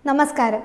നമസ്കാരം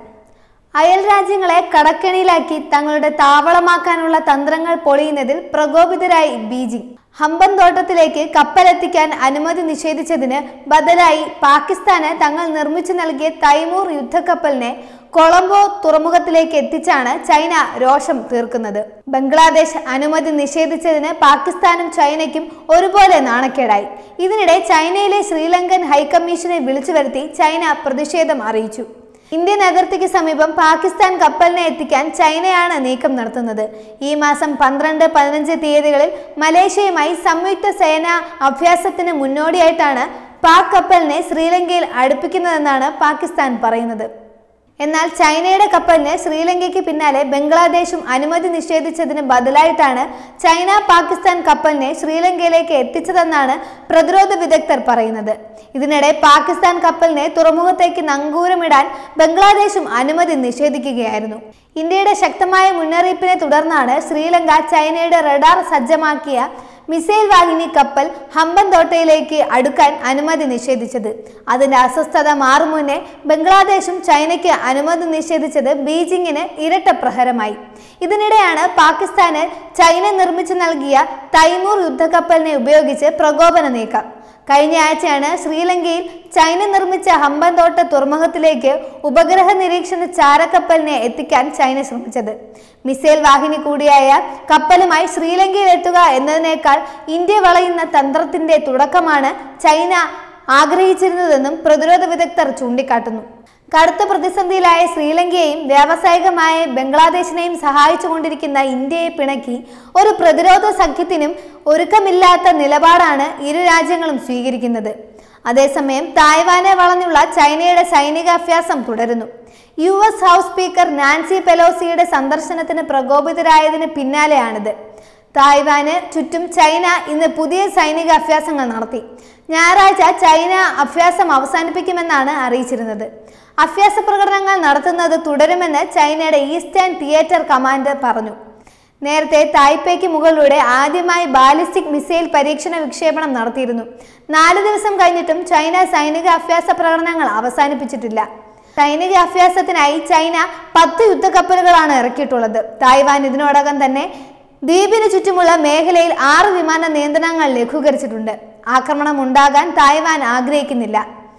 അയൽ രാജ്യങ്ങളെ കടക്കെണിയിലാക്കി തങ്ങളുടെ താവളമാക്കാനുള്ള തന്ത്രങ്ങൾ പൊളിയുന്നതിൽ പ്രകോപിതരായി ബീജിംഗ് ഹമ്പൻ തോട്ടത്തിലേക്ക് കപ്പലെത്തിക്കാൻ അനുമതി നിഷേധിച്ചതിന് ബദലായി പാകിസ്ഥാന് തങ്ങൾ നിർമ്മിച്ചു നൽകിയ തൈമൂർ യുദ്ധക്കപ്പലിനെ കൊളംബോ തുറമുഖത്തിലേക്ക് എത്തിച്ചാണ് ചൈന രോഷം തീർക്കുന്നത് ബംഗ്ലാദേശ് അനുമതി നിഷേധിച്ചതിന് പാകിസ്ഥാനും ചൈനയ്ക്കും ഒരുപോലെ നാണക്കേടായി ഇതിനിടെ ചൈനയിലെ ശ്രീലങ്കൻ ഹൈക്കമ്മീഷനെ വിളിച്ചു വരുത്തി ചൈന പ്രതിഷേധം അറിയിച്ചു ഇന്ത്യൻ അതിർത്തിക്ക് സമീപം പാകിസ്ഥാൻ കപ്പലിനെ എത്തിക്കാൻ ചൈനയാണ് നീക്കം നടത്തുന്നത് ഈ മാസം പന്ത്രണ്ട് പതിനഞ്ച് തീയതികളിൽ മലേഷ്യയുമായി സംയുക്ത സേനാ അഭ്യാസത്തിന് മുന്നോടിയായിട്ടാണ് പാക് കപ്പലിനെ ശ്രീലങ്കയിൽ അടുപ്പിക്കുന്നതെന്നാണ് പാകിസ്ഥാൻ പറയുന്നത് എന്നാൽ ചൈനയുടെ കപ്പലിന് ശ്രീലങ്കയ്ക്ക് പിന്നാലെ ബംഗ്ലാദേശും അനുമതി നിഷേധിച്ചതിന് ബദലായിട്ടാണ് ചൈന പാകിസ്ഥാൻ കപ്പലിനെ ശ്രീലങ്കയിലേക്ക് എത്തിച്ചതെന്നാണ് പ്രതിരോധ വിദഗ്ധർ പറയുന്നത് ഇതിനിടെ പാകിസ്ഥാൻ കപ്പലിനെ തുറമുഖത്തേക്ക് നങ്കൂരമിടാൻ ബംഗ്ലാദേശും അനുമതി നിഷേധിക്കുകയായിരുന്നു ഇന്ത്യയുടെ ശക്തമായ മുന്നറിയിപ്പിനെ തുടർന്നാണ് ശ്രീലങ്ക ചൈനയുടെ റഡാർ സജ്ജമാക്കിയ മിസൈൽ വാഹിനി കപ്പൽ ഹമ്പൻ തോട്ടയിലേക്ക് അടുക്കാൻ അനുമതി നിഷേധിച്ചത് അതിന്റെ അസ്വസ്ഥത മാറും മുന്നേ ബംഗ്ലാദേശും ചൈനയ്ക്ക് അനുമതി നിഷേധിച്ചത് ബീജിംഗിന് ഇരട്ട പ്രഹരമായി ഇതിനിടെയാണ് പാകിസ്ഥാന് ചൈന നിർമ്മിച്ചു നൽകിയ തൈമൂർ യുദ്ധക്കപ്പലിനെ ഉപയോഗിച്ച് പ്രകോപന നീക്കം കഴിഞ്ഞ ആഴ്ചയാണ് ശ്രീലങ്കയിൽ ചൈന നിർമ്മിച്ച ഹമ്പൻതോട്ട തുറമുഖത്തിലേക്ക് ഉപഗ്രഹ നിരീക്ഷണ ചാരക്കപ്പലിനെ എത്തിക്കാൻ ചൈന ശ്രമിച്ചത് മിസൈൽ വാഹിനി കൂടിയായ കപ്പലുമായി ശ്രീലങ്കയിൽ എത്തുക എന്നതിനേക്കാൾ ഇന്ത്യ വളയുന്ന തന്ത്രത്തിന്റെ തുടക്കമാണ് ചൈന ആഗ്രഹിച്ചിരുന്നതെന്നും പ്രതിരോധ വിദഗ്ധർ ചൂണ്ടിക്കാട്ടുന്നു കടുത്ത പ്രതിസന്ധിയിലായ ശ്രീലങ്കയെയും വ്യാവസായികമായ ബംഗ്ലാദേശിനെയും സഹായിച്ചുകൊണ്ടിരിക്കുന്ന ഇന്ത്യയെ പിണക്കി ഒരു പ്രതിരോധ സഖ്യത്തിനും ഒരുക്കമില്ലാത്ത നിലപാടാണ് ഇരു രാജ്യങ്ങളും സ്വീകരിക്കുന്നത് അതേസമയം തായ്വാനെ വളഞ്ഞുള്ള ചൈനയുടെ സൈനിക അഭ്യാസം തുടരുന്നു U S house speaker Nancy പെലോസിയുടെ സന്ദർശനത്തിന് പ്രകോപിതരായതിന് പിന്നാലെയാണിത് തായ്വാന് ചുറ്റും ചൈന ഇന്ന് പുതിയ സൈനിക അഭ്യാസങ്ങൾ നടത്തി ഞായറാഴ്ച ചൈന അഭ്യാസം അവസാനിപ്പിക്കുമെന്നാണ് അറിയിച്ചിരുന്നത് അഭ്യാസ പ്രകടനങ്ങൾ നടത്തുന്നത് തുടരുമെന്ന് ചൈനയുടെ ഈസ്റ്റേൺ തിയേറ്റർ കമാൻഡർ പറഞ്ഞു നേരത്തെ തായ്പേക്ക് മുകളിലൂടെ ആദ്യമായി ബാലിസ്റ്റിക് മിസൈൽ പരീക്ഷണ വിക്ഷേപണം നടത്തിയിരുന്നു നാല് ദിവസം കഴിഞ്ഞിട്ടും ചൈന സൈനിക അഭ്യാസ പ്രകടനങ്ങൾ അവസാനിപ്പിച്ചിട്ടില്ല സൈനിക അഭ്യാസത്തിനായി ചൈന പത്ത് യുദ്ധക്കപ്പലുകളാണ് ഇറക്കിയിട്ടുള്ളത് തായ്വാൻ ഇതിനോടകം തന്നെ ദ്വീപിന് ചുറ്റുമുള്ള മേഖലയിൽ ആറ് വിമാന നിയന്ത്രണങ്ങൾ ലഘൂകരിച്ചിട്ടുണ്ട് ആക്രമണം ഉണ്ടാകാൻ തായ്വാൻ ആഗ്രഹിക്കുന്നില്ല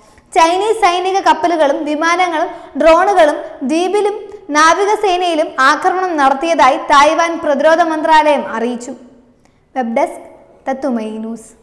ചൈനീസ് സൈനിക കപ്പലുകളും വിമാനങ്ങളും ഡ്രോണുകളും ദ്വീപിലും നാവികസേനയിലും ആക്രമണം നടത്തിയതായി തായ്വാൻ പ്രതിരോധ മന്ത്രാലയം അറിയിച്ചു വെബ് ഡെസ്ക് തത്തുമൈ ന്യൂസ്